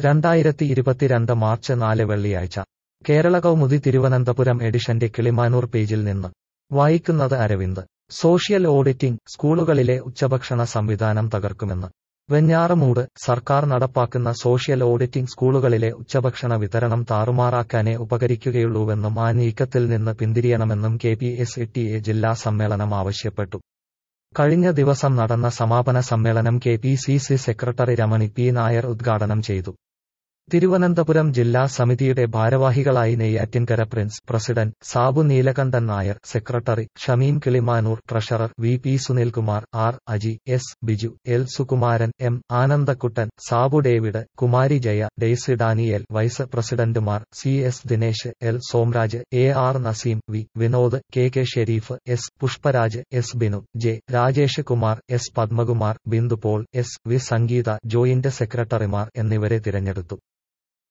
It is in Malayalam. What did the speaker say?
രണ്ടായിരത്തി ഇരുപത്തിരണ്ട് മാർച്ച് നാല് വെള്ളിയാഴ്ച കേരള കൗമുദി തിരുവനന്തപുരം എഡിഷന്റെ കിളിമാനൂർ പേജിൽ നിന്ന് വായിക്കുന്നത് അരവിന്ദ് സോഷ്യൽ ഓഡിറ്റിംഗ് സ്കൂളുകളിലെ ഉച്ചഭക്ഷണ സംവിധാനം തകർക്കുമെന്ന് വെഞ്ഞാറമൂട് സർക്കാർ നടപ്പാക്കുന്ന സോഷ്യൽ ഓഡിറ്റിംഗ് സ്കൂളുകളിലെ ഉച്ചഭക്ഷണ വിതരണം താറുമാറാക്കാനേ ഉപകരിക്കുകയുള്ളൂവെന്നും ആ നീക്കത്തിൽ നിന്ന് പിന്തിരിയണമെന്നും K P S E T A ജില്ലാ സമ്മേളനം ആവശ്യപ്പെട്ടു കഴിഞ്ഞ ദിവസം നടന്ന സമാപന സമ്മേളനം K P C C secretary Ramani P Nair ഉദ്ഘാടനം ചെയ്തു തിരുവനന്തപുരം ജില്ലാ സമിതിയുടെ ഭാരവാഹികളായി Neyyattinkara Prince president Sabu Neelakandan Nair secretary Shameem Kilimanoor treasurer V P Sunilkumar R Aji S Biju L Sukumaran M Anandakuttan Sabu David Kumari Jaya Daisy Daniel vice പ്രസിഡന്റുമാർ C S Dinesh L Somraj A R Naseem V Vinod K K Shareef S Pushparaj S Binu J Rajesh Kumar S Padmakumar Bindu Paul S V Sangeetha joint സെക്രട്ടറിമാർ എന്നിവരെ തിരഞ്ഞെടുത്തു